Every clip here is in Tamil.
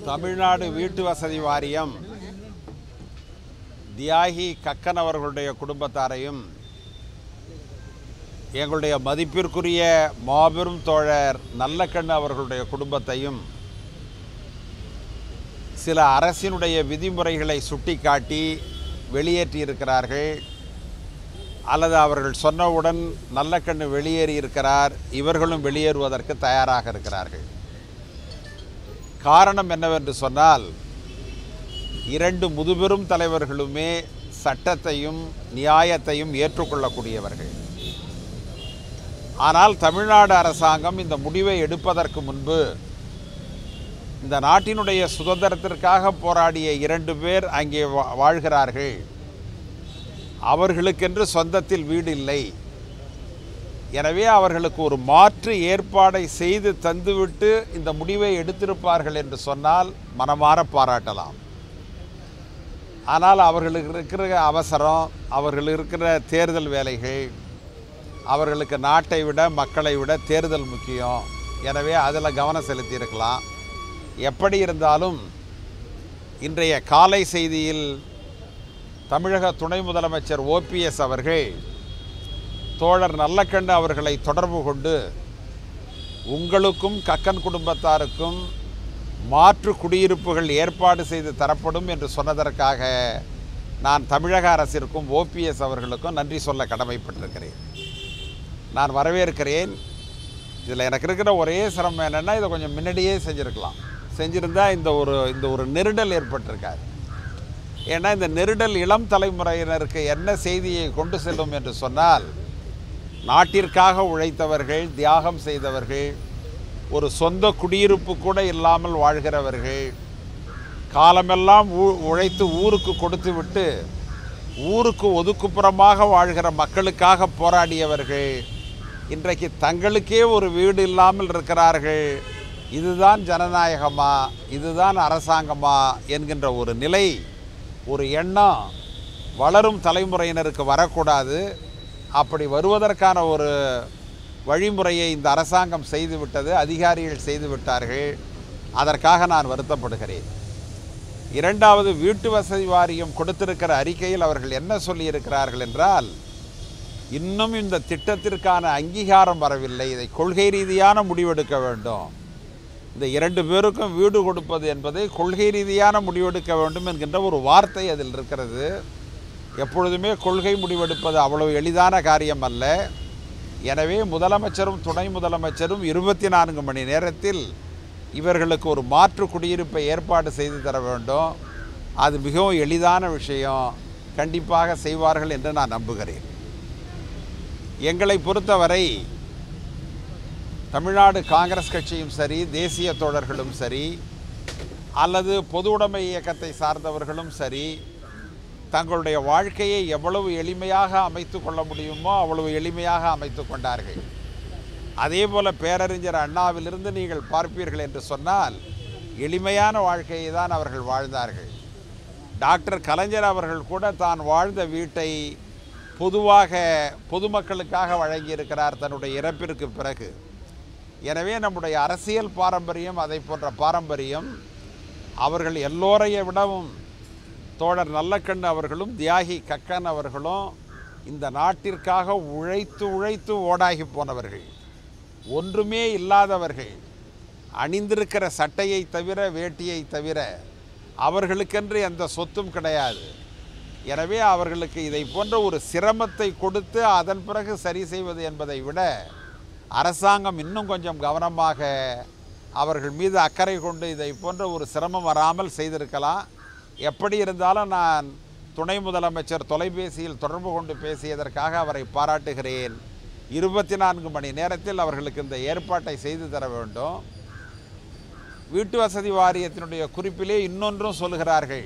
தமிழ்நாடு வீட்டு வசதி வாரியம் தியாகி கக்கன் அவர்களுடைய குடும்பத்தாரையும் எங்களுடைய மதிப்பிற்குரிய மாபெரும் தோழர் நல்லக்கண்ணு அவர்களுடைய குடும்பத்தையும் சில அரசினுடைய விதிமுறைகளை சுட்டிக்காட்டி வெளியேற்றியிருக்கிறார்கள் அல்லது அவர்கள் சொன்னவுடன் நல்லக்கண்ணு வெளியேறி இருக்கிறார் இவர்களும் வெளியேறுவதற்கு தயாராக இருக்கிறார்கள் காரணம் என்னவென்று சொன்னால் இரண்டு முதுபெரும் தலைவர்களுமே சட்டத்தையும் நியாயத்தையும் ஏற்றுக்கொள்ளக்கூடியவர்கள் ஆனால் தமிழ்நாடு அரசாங்கம் இந்த முடிவை எடுப்பதற்கு முன்பு இந்த நாட்டினுடைய சுதந்திரத்திற்காக போராடிய இரண்டு பேர் அங்கே வா- வாழ்கிறார்கள் அவர்களுக்கென்று சொந்தத்தில் வீடு இல்லை எனவே அவர்களுக்கு ஒரு மாற்று ஏற்பாடை செய்து தந்துவிட்டு இந்த முடிவை எடுத்திருப்பார்கள் என்று சொன்னால் மனமாற பாராட்டலாம் ஆனால் அவர்களுக்கு இருக்கிற அவசரம் அவர்கள் இருக்கிற தேர்தல் வேலைகள் அவர்களுக்கு நாட்டை விட மக்களை விட தேர்தல் முக்கியம் எனவே அதில் கவனம் செலுத்தியிருக்கலாம் எப்படி இருந்தாலும் இன்றைய காலை செய்தியில் தமிழக துணை முதலமைச்சர் ஓபிஎஸ் அவர்கள் தோழர் நல்லக்கண்ணு அவர்களை தொடர்பு கொண்டு உங்களுக்கும் கக்கன் குடும்பத்தாருக்கும் மாற்று குடியிருப்புகள் ஏற்பாடு செய்து தரப்படும் என்று சொன்னதற்காக நான் தமிழக அரசிற்கும் ஓபிஎஸ் அவர்களுக்கும் நன்றி சொல்ல கடமைப்பட்டிருக்கிறேன் நான் வரவேற்கிறேன் இதில் எனக்கு இருக்கிற ஒரே சிரமம் என்னென்னா இதை கொஞ்சம் முன்னாடியே செஞ்சுருக்கலாம் செஞ்சுருந்தா இந்த ஒரு இந்த ஒரு நெருடல் ஏற்பட்டிருக்காது ஏன்னா இந்த நெருடல் இளம் தலைமுறையினருக்கு என்ன செய்தியை கொண்டு செல்லும் என்று சொன்னால் நாட்டிற்காக உழைத்தவர்கள் தியாகம் செய்தவர்கள் ஒரு சொந்த குடியிருப்பு கூட இல்லாமல் வாழ்கிறவர்கள் காலமெல்லாம் ஊ உழைத்து ஊருக்கு கொடுத்து விட்டு ஊருக்கு ஒதுக்குப்புறமாக வாழ்கிற மக்களுக்காக போராடியவர்கள் இன்றைக்கு தங்களுக்கே ஒரு வீடு இல்லாமல் இருக்கிறார்கள் இதுதான் ஜனநாயகமா இதுதான் அரசாங்கமா என்கின்ற ஒரு நிலை ஒரு எண்ணம் வளரும் தலைமுறையினருக்கு வரக்கூடாது அப்படி வருவதற்கான ஒரு வழிமுறையை இந்த அரசாங்கம் செய்துவிட்டது அதிகாரிகள் செய்து விட்டார்கள் அதற்காக நான் வருத்தப்படுகிறேன் இரண்டாவது வீட்டு வசதி வாரியம் கொடுத்திருக்கிற அறிக்கையில் அவர்கள் என்ன சொல்லியிருக்கிறார்கள் என்றால் இன்னும் இந்த திட்டத்திற்கான அங்கீகாரம் வரவில்லை இதை கொள்கை ரீதியான முடிவெடுக்க வேண்டும் இந்த இரண்டு பேருக்கும் வீடு கொடுப்பது என்பதை கொள்கை ரீதியான முடிவெடுக்க வேண்டும் என்கின்ற ஒரு வார்த்தை அதில் இருக்கிறது எப்பொழுதுமே கொள்கை முடிவெடுப்பது அவ்வளவு எளிதான காரியம் அல்ல எனவே முதலமைச்சரும் துணை முதலமைச்சரும் இருபத்தி நான்கு மணி நேரத்தில் இவர்களுக்கு ஒரு மாற்று குடியிருப்பை ஏற்பாடு செய்து தர வேண்டும் அது மிகவும் எளிதான விஷயம் கண்டிப்பாக செய்வார்கள் என்று நான் நம்புகிறேன் எங்களை பொறுத்தவரை தமிழ்நாடு காங்கிரஸ் கட்சியும் சரி தேசிய தோழர்களும் சரி அல்லது பொது உடைமை இயக்கத்தை சார்ந்தவர்களும் சரி தங்களுடைய வாழ்க்கையை எவ்வளவு எளிமையாக அமைத்து கொள்ள முடியுமோ அவ்வளவு எளிமையாக அமைத்து கொண்டார்கள் அதே போல பேரறிஞர் அண்ணாவிலிருந்து நீங்கள் பார்ப்பீர்கள் என்று சொன்னால் எளிமையான வாழ்க்கையை தான் அவர்கள் வாழ்ந்தார்கள் டாக்டர் கலைஞர் அவர்கள் கூட தான் வாழ்ந்த வீட்டை பொதுவாக பொதுமக்களுக்காக வழங்கியிருக்கிறார் தன்னுடைய இறப்பிற்கு பிறகு எனவே நம்முடைய அரசியல் பாரம்பரியம் அதை போன்ற பாரம்பரியம் அவர்கள் எல்லோரைய விடவும் தோழர் நல்லக்கண்ணு அவர்களும் தியாகி கக்கன் அவர்களும் இந்த நாட்டிற்காக உழைத்து உழைத்து ஓடாகி போனவர்கள் ஒன்றுமே இல்லாதவர்கள் அணிந்திருக்கிற சட்டையை தவிர வேட்டியை தவிர அவர்களுக்கென்று எந்த சொத்தும் கிடையாது எனவே அவர்களுக்கு இதை போன்ற ஒரு சிரமத்தை கொடுத்து அதன் பிறகு சரி செய்வது என்பதை விட அரசாங்கம் இன்னும் கொஞ்சம் கவனமாக அவர்கள் மீது அக்கறை கொண்டு இதை போன்ற ஒரு சிரமம் வராமல் செய்திருக்கலாம் எப்படி இருந்தாலும் நான் துணை முதலமைச்சர் தொலைபேசியில் தொடர்பு கொண்டு பேசியதற்காக அவரை பாராட்டுகிறேன் இருபத்தி நான்கு மணி நேரத்தில் அவர்களுக்கு இந்த ஏற்பாட்டை செய்து தர வேண்டும் வீட்டு வசதி வாரியத்தினுடைய குறிப்பிலே இன்னொன்றும் சொல்கிறார்கள்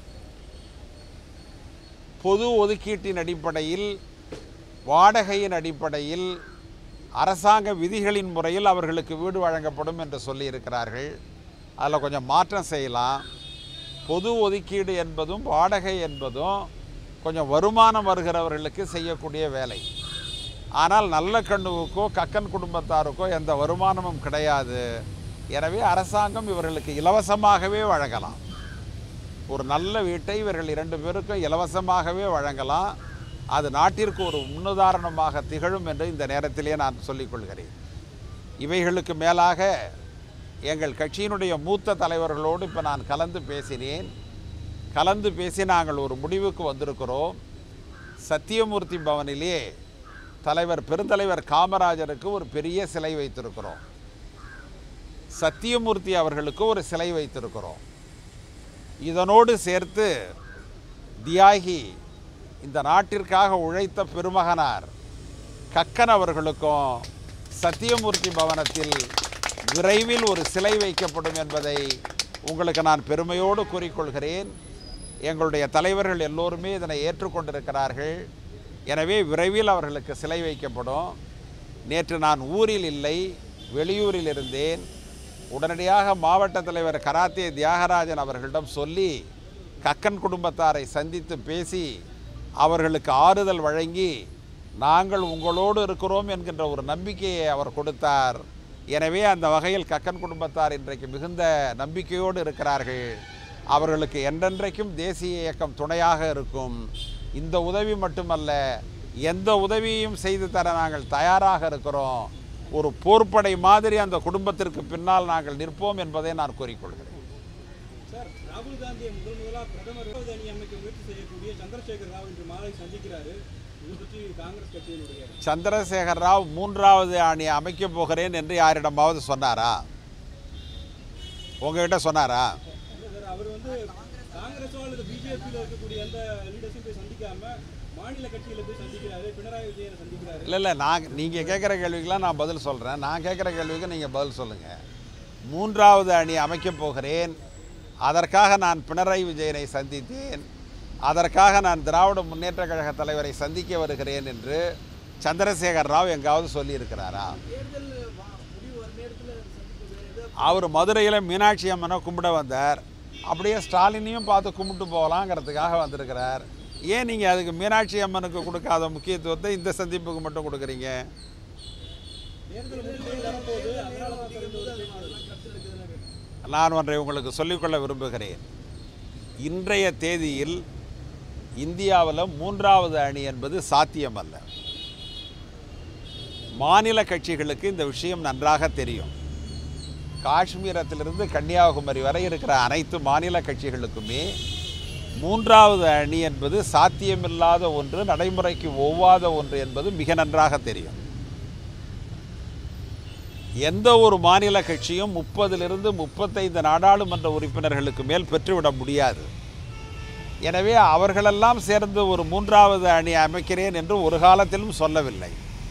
பொது ஒதுக்கீட்டின் அடிப்படையில் வாடகையின் அடிப்படையில் அரசாங்க விதிகளின் முறையில் அவர்களுக்கு வீடு வழங்கப்படும் என்று சொல்லியிருக்கிறார்கள் அதில் கொஞ்சம் மாற்றம் செய்யலாம் பொது ஒதுக்கீடு என்பதும் வாடகை என்பதும் கொஞ்சம் வருமானம் வருகிறவர்களுக்கு செய்யக்கூடிய வேலை ஆனால் நல்ல கண்ணுவுக்கோ கக்கன் குடும்பத்தாருக்கோ எந்த வருமானமும் கிடையாது எனவே அரசாங்கம் இவர்களுக்கு இலவசமாகவே வழங்கலாம் ஒரு நல்ல வீட்டை இவர்கள் இரண்டு பேருக்கும் இலவசமாகவே வழங்கலாம் அது நாட்டிற்கு ஒரு முன்னுதாரணமாக திகழும் என்று இந்த நேரத்திலே நான் சொல்லிக்கொள்கிறேன் இவைகளுக்கு மேலாக எங்கள் கட்சியினுடைய மூத்த தலைவர்களோடு இப்போ நான் கலந்து பேசினேன் கலந்து பேசி நாங்கள் ஒரு முடிவுக்கு வந்திருக்கிறோம் சத்தியமூர்த்தி பவனிலே தலைவர் பெருந்தலைவர் காமராஜருக்கு ஒரு பெரிய சிலை வைத்திருக்கிறோம் சத்தியமூர்த்தி அவர்களுக்கு ஒரு சிலை வைத்திருக்கிறோம் இதனோடு சேர்த்து தியாகி இந்த நாட்டிற்காக உழைத்த பெருமகனார் கக்கன் அவர்களுக்கும் சத்தியமூர்த்தி பவனத்தில் விரைவில் ஒரு சிலை வைக்கப்படும் என்பதை உங்களுக்கு நான் பெருமையோடு கூறிக்கொள்கிறேன் எங்களுடைய தலைவர்கள் எல்லோருமே இதனை ஏற்றுக்கொண்டிருக்கிறார்கள் எனவே விரைவில் அவர்களுக்கு சிலை வைக்கப்படும் நேற்று நான் ஊரில் இல்லை வெளியூரில் இருந்தேன் உடனடியாக மாவட்ட தலைவர் கராத்தே தியாகராஜன் அவர்களிடம் சொல்லி கக்கன் குடும்பத்தாரை சந்தித்து பேசி அவர்களுக்கு ஆறுதல் வழங்கி நாங்கள் உங்களோடு இருக்கிறோம் என்கின்ற ஒரு நம்பிக்கையை அவர் கொடுத்தார் எனவே அந்த வகையில் கக்கன் குடும்பத்தார் இன்றைக்கு மிகுந்த நம்பிக்கையோடு இருக்கிறார்கள் அவர்களுக்கு என்றென்றைக்கும் தேசிய இயக்கம் துணையாக இருக்கும் இந்த உதவி மட்டுமல்ல எந்த உதவியையும் செய்து தர நாங்கள் தயாராக இருக்கிறோம் ஒரு போர்ப்படை மாதிரி அந்த குடும்பத்திற்கு பின்னால் நாங்கள் நிற்போம் என்பதை நான் கூறிக்கொள்கிறேன் சார் ராகுல் காந்தியை முதல் முதலாக பிரதமர் இரண்டாவது அணி அமைக்க முயற்சி செய்யக்கூடிய சந்திரசேகர் ராவ் இன்று மாலை சந்திக்கிறாரு இது பற்றி காங்கிரஸ் கட்சியினுடைய சந்திரசேகர் ராவ் மூன்றாவது அணி அமைக்கப் போகிறேன் என்று யாரிடமாவது சொன்னாரா உங்ககிட்ட சொன்னாரா இல்ல சார் அவர் வந்து காங்கிரஸோ அல்லது பிஜேபியில் இருக்கக்கூடிய எந்த லீடர்ஸையும் போய் சந்திக்காம மாநில கட்சியில போய் சந்திக்கிறாரு பினராயி விஜயனை சந்திக்கிறாரு இல்லை இல்லை நான் நீங்கள் கேட்குற கேள்விக்கெல்லாம் நான் பதில் சொல்கிறேன் நான் கேட்குற கேள்விக்கு நீங்கள் பதில் சொல்லுங்கள் மூன்றாவது அணி அமைக்கப் போகிறேன் அதற்காக நான் பினராயி விஜயனை சந்தித்தேன் அதற்காக நான் திராவிட முன்னேற்ற கழக தலைவரை சந்திக்க வருகிறேன் என்று சந்திரசேகர் ராவ் எங்காவது சொல்லியிருக்கிறாரா அவர் மதுரையில் மீனாட்சி அம்மனை கும்பிட வந்தார் அப்படியே ஸ்டாலினையும் பார்த்து கும்பிட்டு போகலாங்கிறதுக்காக வந்திருக்கிறார் ஏன் நீங்கள் அதுக்கு மீனாட்சி அம்மனுக்கு கொடுக்காத முக்கியத்துவத்தை இந்த சந்திப்புக்கு மட்டும் கொடுக்குறீங்க தேர்தல் முடிவு வரப்போகுது அதனால தான் சார் இந்த ஒரு பேச்சு. நான் ஒன்றை உங்களுக்கு சொல்லிக்கொள்ள விரும்புகிறேன் இன்றைய தேதியில் இந்தியாவில் மூன்றாவது அணி என்பது சாத்தியமல்ல மாநில கட்சிகளுக்கு இந்த விஷயம் நன்றாக தெரியும் காஷ்மீரத்திலிருந்து கன்னியாகுமரி வரை இருக்கிற அனைத்து மாநில கட்சிகளுக்குமே மூன்றாவது அணி என்பது சாத்தியமில்லாத ஒன்று நடைமுறைக்கு ஒவ்வாத ஒன்று என்பது மிக நன்றாக தெரியும் எந்த ஒரு மாநில கட்சியும் முப்பதிலிருந்து முப்பத்தைந்து நாடாளுமன்ற உறுப்பினர்களுக்கு மேல் பெற்றுவிட முடியாது எனவே அவர்களெல்லாம் சேர்ந்து ஒரு மூன்றாவது அணி அமைக்கிறேன் என்று ஒரு காலத்திலும் சொல்லவில்லை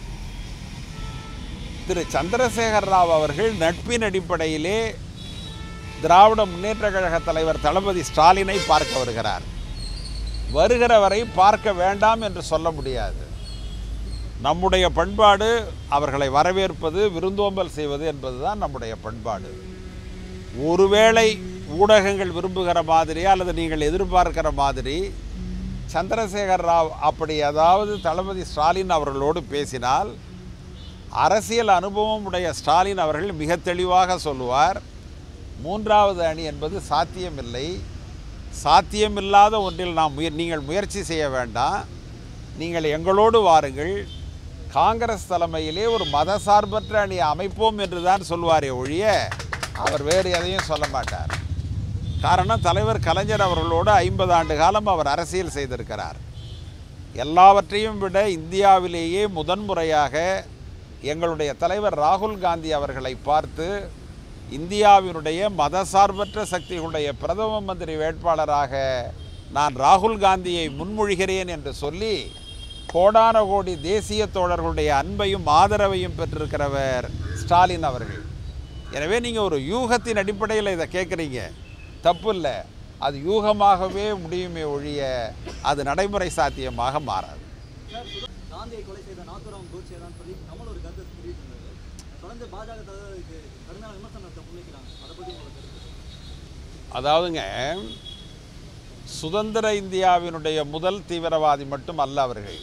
திரு சந்திரசேகர் ராவ் அவர்கள் நட்பின் அடிப்படையிலே திராவிட முன்னேற்ற கழக தலைவர் தளபதி ஸ்டாலினை பார்க்க வருகிறார் வருகிற வரை பார்க்க வேண்டாம் என்று சொல்ல முடியாது நம்முடைய பண்பாடு அவர்களை வரவேற்பது விருந்தோம்பல் செய்வது என்பதுதான் நம்முடைய பண்பாடு ஒருவேளை ஊடகங்கள் விரும்புகிற மாதிரி அல்லது நீங்கள் எதிர்பார்க்கிற மாதிரி சந்திரசேகர் ராவ் அப்படி ஏதாவது தளபதி ஸ்டாலின் அவர்களோடு பேசினால் அரசியல் அனுபவம் உடைய ஸ்டாலின் அவர்கள் மிக தெளிவாக சொல்லுவார் மூன்றாவது அணி என்பது சாத்தியமில்லை சாத்தியமில்லாத ஒன்றில் நாம் முய நீங்கள் முயற்சி செய்ய வேண்டாம் நீங்கள் எங்களோடு வாருங்கள் காங்கிரஸ் தலைமையிலே ஒரு மதசார்பற்ற அணி அமைப்போம் என்று தான் சொல்வாரே ஒழிய அவர் வேறு எதையும் சொல்ல மாட்டார் காரணம் தலைவர் கலைஞர் அவர்களோடு ஐம்பது ஆண்டு காலம் அவர் அரசியல் செய்திருக்கிறார் எல்லாவற்றையும் விட இந்தியாவிலேயே முதன்முறையாக எங்களுடைய தலைவர் ராகுல் காந்தி அவர்களை பார்த்து இந்தியாவினுடைய மதசார்பற்ற சக்திகளுடைய பிரதம மந்திரி வேட்பாளராக நான் ராகுல் காந்தியை முன்மொழிகிறேன் என்று சொல்லி கோடான கோடி தேசிய தோழர்களுடைய அன்பையும் ஆதரவையும் பெற்றிருக்கிறவர் ஸ்டாலின் அவர்கள் எனவே நீங்கள் ஒரு யூகத்தின் அடிப்படையில் இதை கேட்குறீங்க தப்பு இல்லை அது யூகமாகவே முடியுமே ஒழிய அது நடைமுறை சாத்தியமாக மாறாது காந்தியை கொலை செய்த நாத்துராம் கோட்சே தான் சொல்லி கமல் ஒரு கருத்தை தெரிவித்திருந்தாரு தொடர்ந்து பாஜக தலைவர் இதுக்கு கடுமையான விமர்சனத்தை முன்வைக்கிறாங்க அதை பற்றி உங்களுக்கு கருத்து அதாவதுங்க சுதந்திர இந்தியாவினுடைய முதல் தீவிரவாதி மட்டும் அல்ல அவர்கள்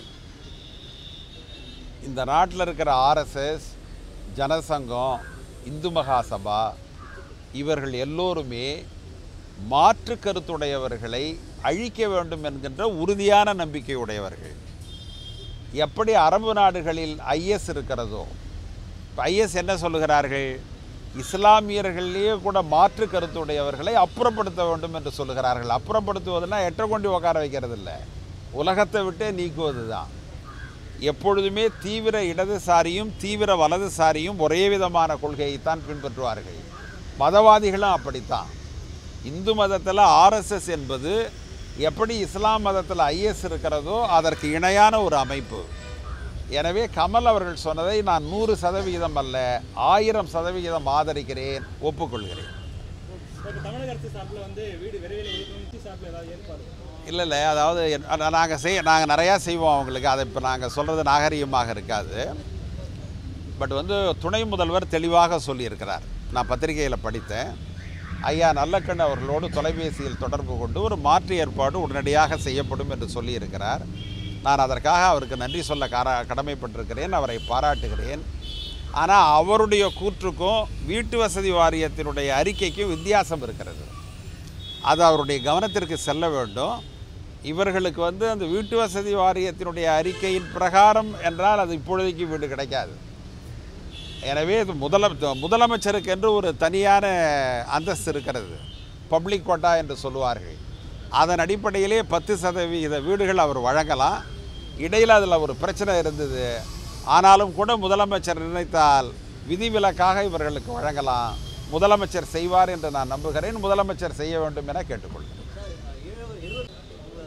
இந்த நாட்டில் இருக்கிற ஆர்எஸ்எஸ் ஜனசங்கம் இந்து மகாசபா இவர்கள் எல்லோருமே மாற்று கருத்துடையவர்களை அழிக்க வேண்டும் என்கின்ற உறுதியான நம்பிக்கை உடையவர்கள் எப்படி அரபு நாடுகளில் ஐஎஸ் இருக்கிறதோ இப்போ ஐஎஸ் என்ன சொல்லுகிறார்கள் இஸ்லாமியர்களிலேயே கூட மாற்று கருத்துடையவர்களை அப்புறப்படுத்த வேண்டும் என்று சொல்லுகிறார்கள் அப்புறப்படுத்துவதுனா எட்ட கொண்டு உட்கார வைக்கிறது இல்லை உலகத்தை விட்டே நீக்குவது தான் எப்பொழுதுமே தீவிர இடதுசாரியும் தீவிர வலதுசாரியும் ஒரே விதமான கொள்கையைத்தான் பின்பற்றுவார்கள் மதவாதிகளும் அப்படித்தான் இந்து மதத்தில் ஆர்எஸ்எஸ் என்பது எப்படி இஸ்லாம் மதத்தில் ஐஎஸ் இருக்கிறதோ அதற்கு இணையான ஒரு அமைப்பு எனவே கமல் அவர்கள் சொன்னதை நான் நூறு சதவிகிதம் அல்ல ஆயிரம் சதவிகிதம் ஆதரிக்கிறேன் ஒப்புக்கொள்கிறேன் இப்போ தமிழக அரசு சார்பில் வந்து வீடு விரைவில் ஒதுக்கணும் சார்பில் ஏதாவது ஏற்பாடு இல்லை இல்லை அதாவது நாங்கள் செய் நாங்கள் நிறையா செய்வோம் அவங்களுக்கு அதை இப்போ நாங்கள் சொல்கிறது நாகரிகமாக இருக்காது பட் வந்து துணை முதல்வர் தெளிவாக சொல்லியிருக்கிறார் நான் பத்திரிகையில் படித்தேன் ஐயா நல்லக்கண் அவர்களோடு தொலைபேசியில் தொடர்பு கொண்டு ஒரு மாற்று ஏற்பாடு உடனடியாக செய்யப்படும் என்று சொல்லியிருக்கிறார் நான் அதற்காக அவருக்கு நன்றி சொல்ல கார கடமைப்பட்டிருக்கிறேன் அவரை பாராட்டுகிறேன் ஆனால் அவருடைய கூற்றுக்கும் வீட்டு வசதி வாரியத்தினுடைய அறிக்கைக்கும் வித்தியாசம் இருக்கிறது அது அவருடைய கவனத்திற்கு செல்ல வேண்டும் இவர்களுக்கு வந்து அந்த வீட்டு வசதி வாரியத்தினுடைய அறிக்கையின் பிரகாரம் என்றால் அது இப்பொழுதைக்கு வீடு கிடைக்காது எனவே இது முதல முதலமைச்சருக்கு என்று ஒரு தனியான அந்தஸ்து இருக்கிறது பப்ளிக் கோட்டா என்று சொல்லுவார்கள் அதன் அடிப்படையிலே பத்து சதவீத வீடுகள் அவர் வழங்கலாம் இடையில் அதில் ஒரு பிரச்சனை இருந்தது ஆனாலும் கூட முதலமைச்சர் நினைத்தால் விதிவிலக்காக இவர்களுக்கு வழங்கலாம் முதலமைச்சர் செய்வார் என்று நான் நம்புகிறேன் முதலமைச்சர் செய்ய வேண்டும் என கேட்டுக்கொள்கிறேன் சார் எழுபது எழுபது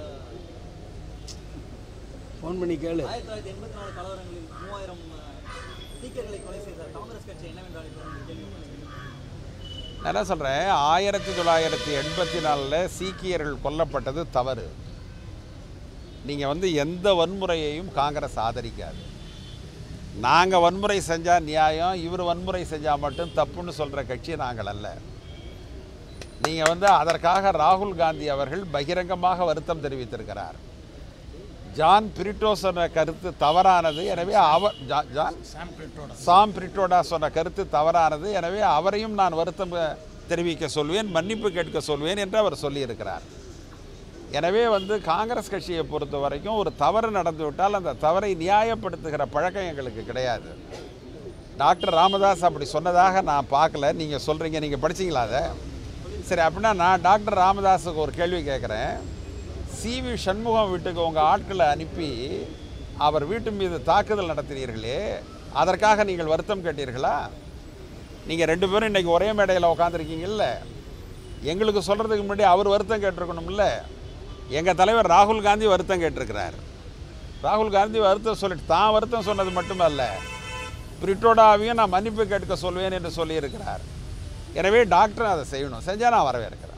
ஃபோன் பண்ணி கேளு ஆயிரத்தி தொள்ளாயிரத்தி எண்பத்தி நாலு கலவரங்களில் மூவாயிரம் சீக்கியர்களை கொலை செய்த காங்கிரஸ் கட்சி என்னவென்றால் என்று கேள்வி நான் என்ன சொல்கிறேன் ஆயிரத்தி தொள்ளாயிரத்தி எண்பத்தி நாலில் சீக்கியர்கள் கொல்லப்பட்டது தவறு நீங்கள் வந்து எந்த வன்முறையையும் காங்கிரஸ் ஆதரிக்காது நாங்கள் வன்முறை செஞ்சால் நியாயம் இவர் வன்முறை செஞ்சால் மட்டும் தப்புன்னு சொல்கிற கட்சி நாங்கள் அல்ல நீங்கள் வந்து அதற்காக ராகுல் காந்தி அவர்கள் பகிரங்கமாக வருத்தம் தெரிவித்திருக்கிறார் ஜான் பிரிட்டோ சொன்ன கருத்து தவறானது எனவே அவர் ஜா- ஜான் சாம் பிரிட்டோடா சொன்ன கருத்து தவறானது எனவே அவரையும் நான் வருத்தம் தெரிவிக்க சொல்வேன் மன்னிப்பு கேட்க சொல்வேன் என்று அவர் சொல்லியிருக்கிறார் எனவே வந்து காங்கிரஸ் கட்சியை பொறுத்த வரைக்கும் ஒரு தவறு நடந்துவிட்டால் அந்த தவறை நியாயப்படுத்துகிற பழக்கம் எங்களுக்கு கிடையாது டாக்டர் ராமதாஸ் அப்படி சொன்னதாக நான் பார்க்கல நீங்கள் சொல்கிறீங்க நீங்கள் படிச்சீங்களா அதை சரி அப்படின்னா நான் டாக்டர் ராமதாஸுக்கு ஒரு கேள்வி கேட்குறேன் சிவி சண்முகம் வீட்டுக்கு உங்கள் ஆட்களை அனுப்பி அவர் வீட்டு மீது தாக்குதல் நடத்தினீர்களே அதற்காக நீங்கள் வருத்தம் கேட்டீர்களா நீங்கள் ரெண்டு பேரும் இன்றைக்கி ஒரே மேடையில் உட்காந்துருக்கீங்கல்ல எங்களுக்கு சொல்கிறதுக்கு முன்னாடி அவர் வருத்தம் கேட்டிருக்கணும்ல எங்கள் தலைவர் ராகுல் காந்தி வருத்தம் கேட்டிருக்கிறார் ராகுல் காந்தி வருத்தம் சொல்லிட்டு தான் வருத்தம் சொன்னது மட்டுமல்ல பிரிட்டோடாவையும் நான் மன்னிப்பு கேட்க சொல்வேன் என்று சொல்லியிருக்கிறார் எனவே டாக்டர் அதை செய்யணும் செஞ்சால் நான் வரவேற்கிறேன்